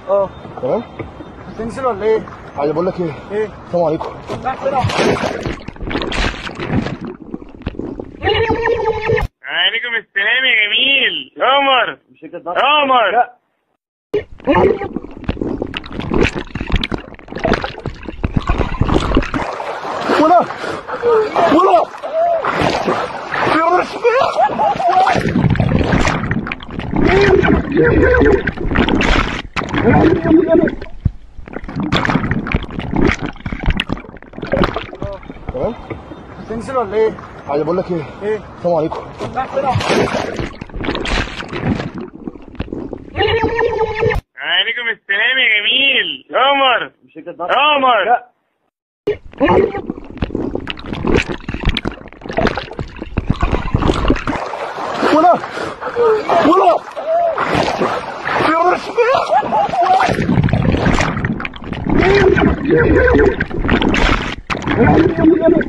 اه تمام تنزل ولا ايه؟ عايز بقول لك ايه ايه؟ السلام عليكم عليكم السلام يا جميل عمر مش هيك تنطط. عمر لا ولا ولا يا رشيد تمام تنزل ولا ايه؟ عايز بقول لك ايه ايه؟ السلام عليكم عليكم السلام يا جميل عمر مش هيك تنطط. عمر لا ولا ولا يا رشيد